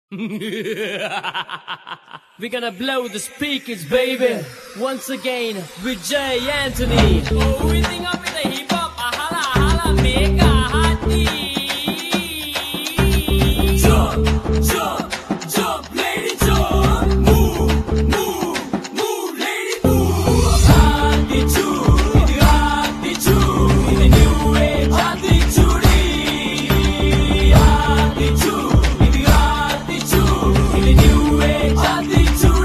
We're gonna blow the speakers, baby. Once again with Jay Anthony. Oh, we think up with the hip hop, a holla, holla, make a hearty. Jump, jump, jump, lady, jump. Move, move, move, lady, move. Attitude, இது attitude, இது new age attitude. Attitude, இது attitude, இது new age attitude.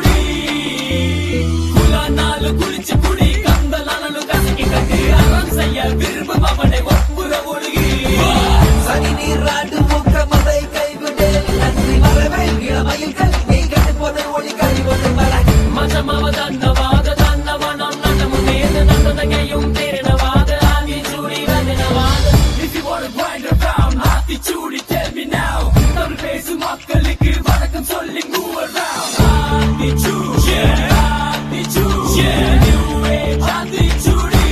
குலானாலு குளிச்சு குடி, கந்தலானாலு கசக்கி கட்டு, அறம் செய்ய விரும்பும் அவனை ஒப்புற ஒழுகி. சனி நீராட்டு முக்க மதை கைவிடு நன்றி மரபை இளமயில்கள் நீ கட்டு போதை ஒளி கழிவது மலை மஜமாவ தன்னவாத தன்னவனம் நடமுன்னேது நடந்தகையும் தேரினவாத Aathichoodi வந்தனவாத If you wanna grind around Aathichoodi tell me now Tamil பேசும் மக்களுக்கு வணக்கம் சொல்லி move around Aathichoodi yeah Aathichoodi yeah new age Aathichoodi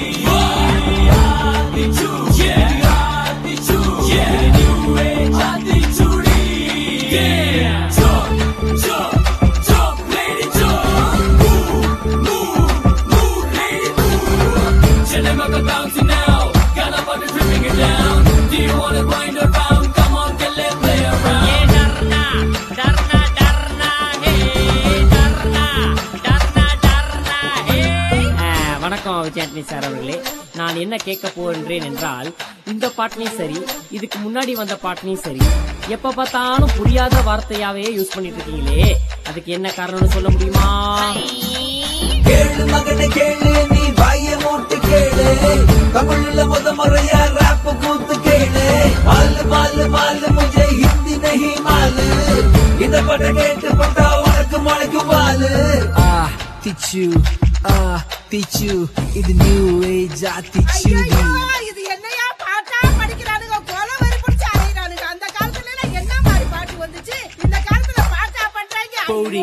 Aathichoodi yeah Aathichoodi yeah new age Aathichoodi yeah jump jump jump lady jump move move move lady move Chillin' up the bouncy now got up on the dripping it down do you wanna grind around come on get let play around ये डरना डरना डरना है डरना डरना डरना है வணக்கம் விஜயாத்மி சார் அவர்களே நான் என்ன கேட்க போகின்றேன் என்றால் இந்த பாட்டினையும் சரி இதுக்கு முன்னாடி வந்த பாட்டினையும் சரி எப்ப பார்த்தாலும் புரியாத வார்த்தையாவே யூஸ் பண்ணிட்டு இருக்கீங்களே அதுக்கு என்ன காரணம்னு சொல்ல முடியுமா கேளு மகனை கேளு நீ வாய மூட்டு கேளு தமிழ்ல முத முறையா ராப் கூத்து கேளு மாலு மாலு மாலு முझे ஹிந்தி नहीं மாலு இந்த பாட்டை கேட்டு போட்டா உனக்கு முளைக்கும் வாலு ஆ திச்சு ஆ திச்சு இது நியூ ஏஜ் ஆத்திச்சு ஐயையோ, இது என்னையா பாட்டா படிக்கிறானுங்க கொலை வெறி பிடிச்சு அலையிறானுங்க அந்த காலத்துல எல்லாம் என்ன மாதிரி பாட்டு வந்துச்சு இந்த காலத்துல பாட்டா பண்றாங்க Booty.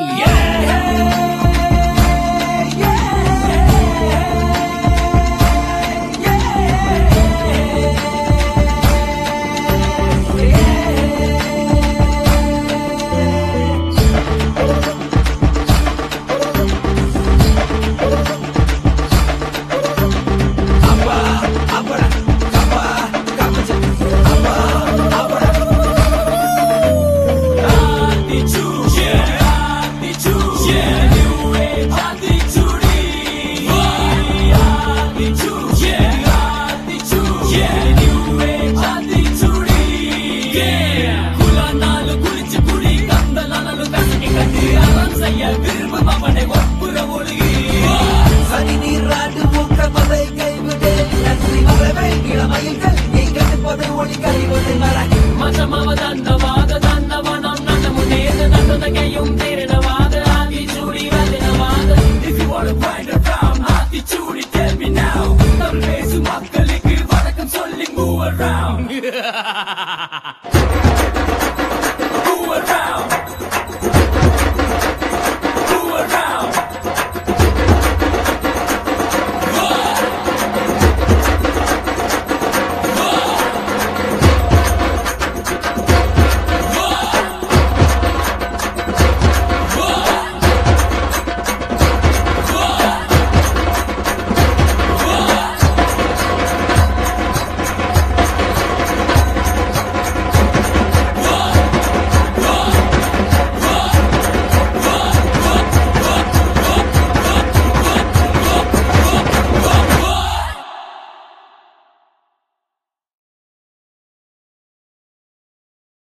Attitude, yeah, attitude, yeah, new age attitude. Attitude, yeah, attitude, yeah, new age attitude. Yeah, குலானாலு குளிச்சு குடி, கந்தலானாலு கசக்கி கட்டு, அறம் செய்ய விரும்பும் அவனை ஒப்புற ஒழுகி. சனி நீராட்டு முக்க மதை கைவிடு நன்றி மரபை இளமயில்கள் நீ கட்டு போதை ஒளி கழிவது மலை மஜமாவ தன்னவாத தன்னவனம் நடமுன்னேது நடந்தகையும் தேரினவாத Aathichoodi வந்தனவாத If you wanna grind around Aathichoodi tell me now Tamil பேசும் மக்களுக்கு வணக்கம் சொல்லி move around